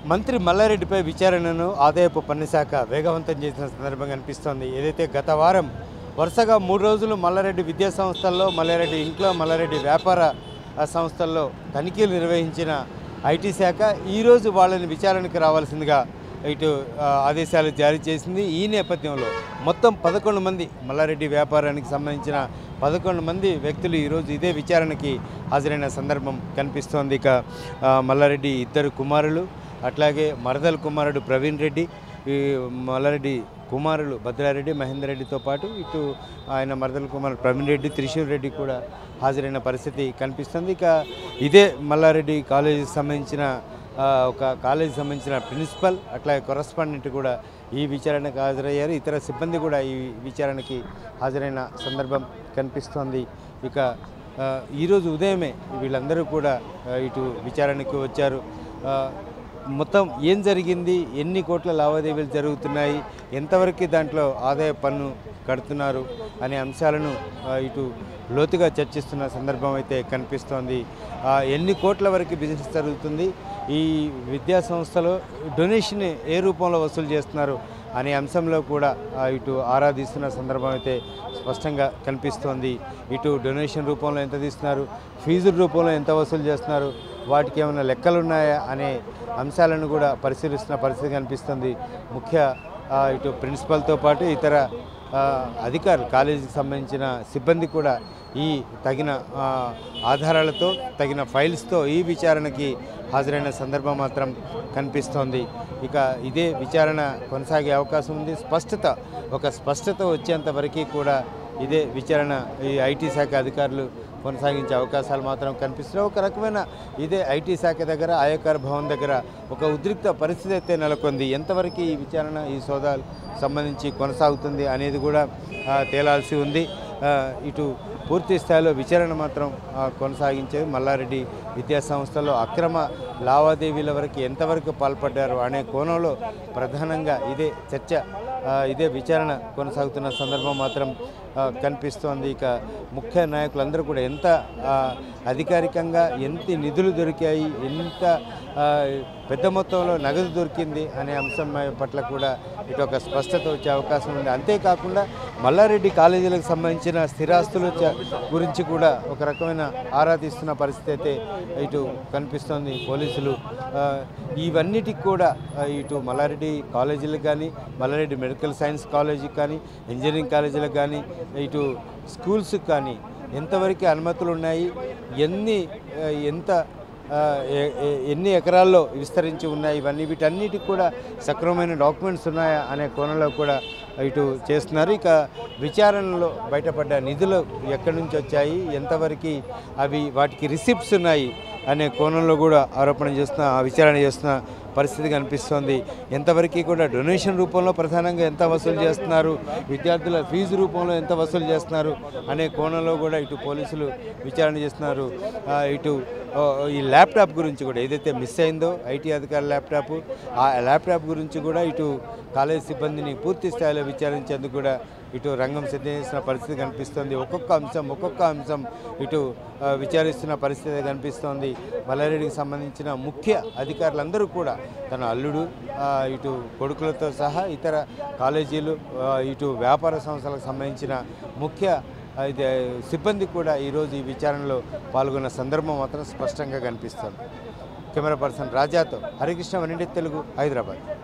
మంత్రి మల్లారెడ్డిపై విచారణను ఆదాయపు పన్ను శాఖ వేగవంతం చేసిన సందర్భంగా అనిపిస్తోంది ఏదైతే గత వారం వరుసగా మూడు రోజులు మల్లారెడ్డి విద్యా సంస్థల్లో మల్లారెడ్డి ఇంట్లో మల్లారెడ్డి వ్యాపార ఆ, సంస్థల్లో తనిఖీలు నిర్వహించిన ఐటీ శాఖ ఈరోజు వాళ్ళని విచారణకు రావాల్సిందిగా ఇటు ఆ, ఆదేశాలు జారీ చేసింది ఈ నేపథ్యంలో మొత్తం పదకొండు మంది మల్లారెడ్డి వ్యాపారానికి సంబంధించిన పదకొండు మంది వ్యక్తులు ఈరోజు ఇదే విచారణకి హాజరైన సందర్భం కనిపిస్తోంది ఇక ఆ, మల్లారెడ్డి ఇద్దరు కుమారులు అట్లాగే మరదల కుమారుడు ప్రవీణ్ రెడ్డి ఈ మల్లారెడ్డి కుమారులు భద్రారెడ్డి మహేందర్ రెడ్డితో పాటు ఇటు ఆయన మరదల కుమారుడు ప్రవీణ్ రెడ్డి త్రిశూర్ రెడ్డి కూడా హాజరైన పరిస్థితి కనిపిస్తుంది ఇక ఇదే మల్లారెడ్డి కాలేజీకి సంబంధించిన ఆ, ఒక కాలేజీకి సంబంధించిన ప్రిన్సిపల్ అట్లాగే కొరస్పాండెంట్ కూడా ఈ విచారణకు హాజరయ్యారు ఇతర సిబ్బంది కూడా ఈ విచారణకి హాజరైన సందర్భం కనిపిస్తోంది ఇక ఆ, ఈరోజు ఉదయమే వీళ్ళందరూ కూడా ఆ, ఇటు విచారణకు వచ్చారు ఆ, మొత్తం ఏం జరిగింది ఎన్ని కోట్ల లావాదేవీలు జరుగుతున్నాయి ఎంతవరకు దాంట్లో ఆదాయ పన్ను కడుతున్నారు అనే అంశాలను ఆ, ఇటు లోతుగా చర్చిస్తున్న సందర్భం అయితే కనిపిస్తోంది ఆ, ఎన్ని కోట్ల వరకు బిజినెస్ జరుగుతుంది ఈ విద్యా సంస్థలో డొనేషన్ ఏ రూపంలో వసూలు చేస్తున్నారు అనే అంశంలో కూడా ఆ, ఇటు ఆరాధిస్తున్న సందర్భం అయితే స్పష్టంగా కనిపిస్తోంది ఇటు డొనేషన్ రూపంలో ఎంత తీస్తున్నారు ఫీజుల రూపంలో ఎంత వసూలు చేస్తున్నారు వాటికి ఏమైనా లెక్కలు ఉన్నాయా అనే అంశాలను కూడా పరిశీలిస్తున్న పరిస్థితి కనిపిస్తుంది ముఖ్య ఆ, ఇటు ప్రిన్సిపల్తో పాటు ఇతర ఆ, అధికారులు కాలేజీకి సంబంధించిన సిబ్బంది కూడా ఈ తగిన ఆ, ఆధారాలతో తగిన ఫైల్స్తో ఈ విచారణకి హాజరైన సందర్భం మాత్రం కనిపిస్తోంది ఇక ఇదే విచారణ కొనసాగే అవకాశం ఉంది స్పష్టత ఒక స్పష్టత వచ్చేంత వరకు కూడా ఇదే విచారణ ఈ ఐటీ శాఖ అధికారులు కొనసాగించే అవకాశాలు మాత్రం కనిపిస్తున్నాయి ఒక రకమైన ఇదే ఐటీ శాఖ దగ్గర ఆయకర్ భవన్ దగ్గర ఒక ఉద్రిక్త పరిస్థితి అయితే నెలకొంది ఎంతవరకు ఈ విచారణ ఈ సోదాలు సంబంధించి కొనసాగుతుంది అనేది కూడా ఆ, తేలాల్సి ఉంది ఆ, ఇటు పూర్తి స్థాయిలో విచారణ మాత్రం ఆ, కొనసాగించేది మల్లారెడ్డి విద్యా సంస్థలో అక్రమ లావాదేవీల వరకు ఎంతవరకు పాల్పడ్డారు అనే కోణంలో ప్రధానంగా ఇదే చర్చ ఆ, ఇదే విచారణ కొనసాగుతున్న సందర్భం మాత్రం ఆ, కనిపిస్తోంది ఇక ముఖ్య నాయకులందరూ కూడా ఎంత ఆ, అధికారికంగా ఎంత నిధులు దొరికాయి ఎంత ఆ, పెద్ద మొత్తంలో నగదు దొరికింది అనే అంశం పట్ల కూడా ఇటు ఒక స్పష్టత వచ్చే అవకాశం ఉంది అంతేకాకుండా మల్లారెడ్డి కాలేజీలకు సంబంధించిన స్థిరాస్తుల చ- గురించి కూడా ఒక రకమైన ఆరా తీస్తున్న పరిస్థితి అయితే ఇటు కనిపిస్తోంది పోలీసులు ఆ, ఇవన్నిటికి కూడా ఆ, ఇటు మల్లారెడ్డి కాలేజీలకు కానీ మల్లారెడ్డి మెడికల్ సైన్స్ కాలేజీకి కానీ ఇంజనీరింగ్ కాలేజీలకు కానీ ఇటు స్కూల్స్కి కానీ ఎంతవరకు అనుమతులు ఉన్నాయి ఎన్ని ఆ, ఎంత ఆ, ఎ- ఎ- ఎన్ని ఎకరాల్లో విస్తరించి ఉన్నాయి ఇవన్నీ వీటన్నిటికి కూడా సక్రమమైన డాక్యుమెంట్స్ ఉన్నాయా అనే కోణంలో కూడా ఇటు చేస్తున్నారు ఇక విచారణలో బయటపడ్డ నిధులు ఎక్కడి నుంచి వచ్చాయి ఎంతవరకు అవి వాటికి రిసిప్ట్స్ ఉన్నాయి అనే కోణంలో కూడా ఆరోపణ చేస్తున్న ఆ విచారణ చేస్తున్న పరిస్థితి కనిపిస్తోంది ఎంతవరకు కూడా డొనేషన్ రూపంలో ప్రధానంగా ఎంత వసూలు చేస్తున్నారు విద్యార్థుల ఫీజు రూపంలో ఎంత వసూలు చేస్తున్నారు అనే కోణంలో కూడా ఇటు పోలీసులు విచారణ చేస్తున్నారు ఆ, ఇటు ఓ, ఈ ల్యాప్టాప్ గురించి కూడా ఏదైతే మిస్ అయిందో ఐటీ అధికారుల ల్యాప్టాప్ ఆ ల్యాప్టాప్ గురించి కూడా ఇటు కాలేజ్ సిబ్బందిని పూర్తి స్థాయిలో విచారించేందుకు కూడా ఇటు రంగం సిద్ధం చేసిన పరిస్థితి కనిపిస్తోంది ఒక్కొక్క అంశం ఒక్కొక్క అంశం ఇటు ఆ, విచారిస్తున్న పరిస్థితి కనిపిస్తోంది మల్లారెడ్డికి సంబంధించిన ముఖ్య అధికారులందరూ కూడా తన అల్లుడు ఆ, ఇటు కొడుకులతో సహా ఇతర కాలేజీలు ఆ, ఇటు వ్యాపార సంస్థలకు సంబంధించిన ముఖ్య అయితే సిబ్బంది కూడా ఈరోజు ఈ విచారణలో పాల్గొన్న సందర్భం మాత్రం స్పష్టంగా కనిపిస్తుంది కెమెరా పర్సన్ రాజాతో హరికృష్ణ వనిండి తెలుగు హైదరాబాద్